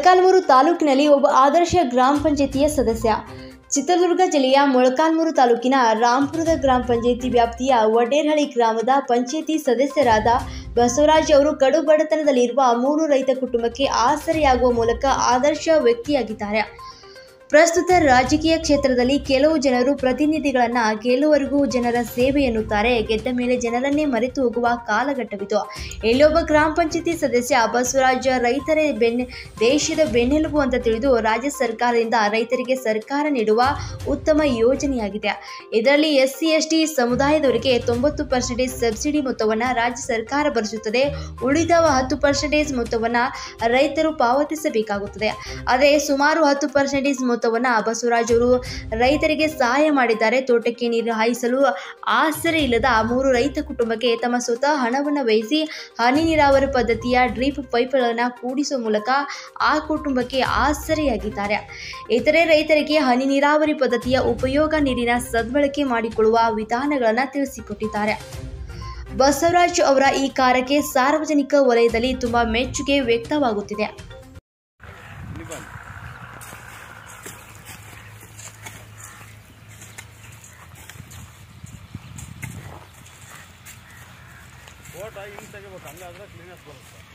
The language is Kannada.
ಮೊಳಕಾಲ್ಮೂರು ತಾಲೂಕಿನಲ್ಲಿ ಒಬ್ಬ ಆದರ್ಶ ಗ್ರಾಮ ಪಂಚಾಯಿತಿಯ ಸದಸ್ಯ ಚಿತ್ರದುರ್ಗ ಜಿಲ್ಲೆಯ ಮೊಳಕಾಲ್ಮೂರು ತಾಲೂಕಿನ ರಾಂಪುರದ ಗ್ರಾಮ ಪಂಚಾಯಿತಿ ವ್ಯಾಪ್ತಿಯ ವಡೇರಹಳ್ಳಿ ಗ್ರಾಮದ ಪಂಚಾಯಿತಿ ಸದಸ್ಯರಾದ ಬಸವರಾಜ್ ಅವರು ಕಡು ಬಡತನದಲ್ಲಿರುವ ಮೂರು ರೈತ ಕುಟುಂಬಕ್ಕೆ ಆಸರೆಯಾಗುವ ಮೂಲಕ ಆದರ್ಶ ವ್ಯಕ್ತಿಯಾಗಿದ್ದಾರೆ ಪ್ರಸ್ತುತ ರಾಜಕೀಯ ಕ್ಷೇತ್ರದಲ್ಲಿ ಕೆಲವು ಜನರು ಪ್ರತಿನಿಧಿಗಳನ್ನ ಗೆಲ್ಲುವರೆಗೂ ಜನರ ಸೇವೆ ಎನ್ನುತ್ತಾರೆ ಗೆದ್ದ ಮೇಲೆ ಜನರನ್ನೇ ಮರೆತು ಹೋಗುವ ಕಾಲಘಟ್ಟವಿತು ಇಲ್ಲೊಬ್ಬ ಗ್ರಾಮ ಪಂಚಾಯತಿ ಸದಸ್ಯ ಬಸವರಾಜ ರೈತರೇ ಬೆನ್ನೆ ದೇಶದ ಬೆನ್ನೆಲುಬು ಅಂತ ತಿಳಿದು ರಾಜ್ಯ ಸರ್ಕಾರದಿಂದ ರೈತರಿಗೆ ಸರ್ಕಾರ ನೀಡುವ ಉತ್ತಮ ಯೋಜನೆಯಾಗಿದೆ ಇದರಲ್ಲಿ ಎಸ್ ಸಿ ಎಸ್ ಟಿ ಸಮುದಾಯದವರಿಗೆ ತೊಂಬತ್ತು ಪರ್ಸೆಂಟೇಜ್ ಸಬ್ಸಿಡಿ ಮೊತ್ತವನ್ನು ರಾಜ್ಯ ಸರ್ಕಾರ ಭರಿಸುತ್ತದೆ ಉಳಿದ ಹತ್ತು ಪರ್ಸೆಂಟೇಜ್ ಮೊತ್ತವನ್ನು ರೈತರು ಪಾವತಿಸಬೇಕಾಗುತ್ತದೆ ಆದರೆ ಸುಮಾರು ಹತ್ತು ಪರ್ಸೆಂಟೇಜ್ ಮೊತ್ತವನ್ನು ಬಸವರಾಜ್ ಅವರು ರೈತರಿಗೆ ಸಹಾಯ ಮಾಡಿದ್ದಾರೆ ತೋಟಕ್ಕೆ ನೀರು ಹಾಯಿಸಲು ಆಸರೆ ಇಲ್ಲದ ಮೂರು ರೈತ ಕುಟುಂಬಕ್ಕೆ ತಮ್ಮ ಸ್ವತಃ ಹಣವನ್ನು ವ್ಯಯಿಸಿ ಹನಿ ನೀರಾವರಿ ಪದ್ಧತಿಯ ಡ್ರಿಪ್ ಪೈಪ್ಗಳನ್ನು ಕೂಡಿಸುವ ಮೂಲಕ ಆ ಕುಟುಂಬಕ್ಕೆ ಆಸರೆಯಾಗಿದ್ದಾರೆ ಇತರೆ ರೈತರಿಗೆ ಹನಿ ನೀರಾವರಿ ಪದ್ಧತಿಯ ಉಪಯೋಗ ನೀರಿನ ಸದ್ಬಳಕೆ ಮಾಡಿಕೊಳ್ಳುವ ವಿಧಾನಗಳನ್ನು ತಿಳಿಸಿಕೊಟ್ಟಿದ್ದಾರೆ ಬಸವರಾಜ್ ಅವರ ಈ ಕಾರ್ಯಕ್ಕೆ ಸಾರ್ವಜನಿಕ ವಲಯದಲ್ಲಿ ತುಂಬಾ ಮೆಚ್ಚುಗೆ ವ್ಯಕ್ತವಾಗುತ್ತಿದೆ ಫೋಟೋ ಹಿಂಗೆ ತೆಗಿಬೇಕು ಹಂಗಾದ್ರೆ ಕ್ಲೀನೆಸ್ ಬರುತ್ತೆ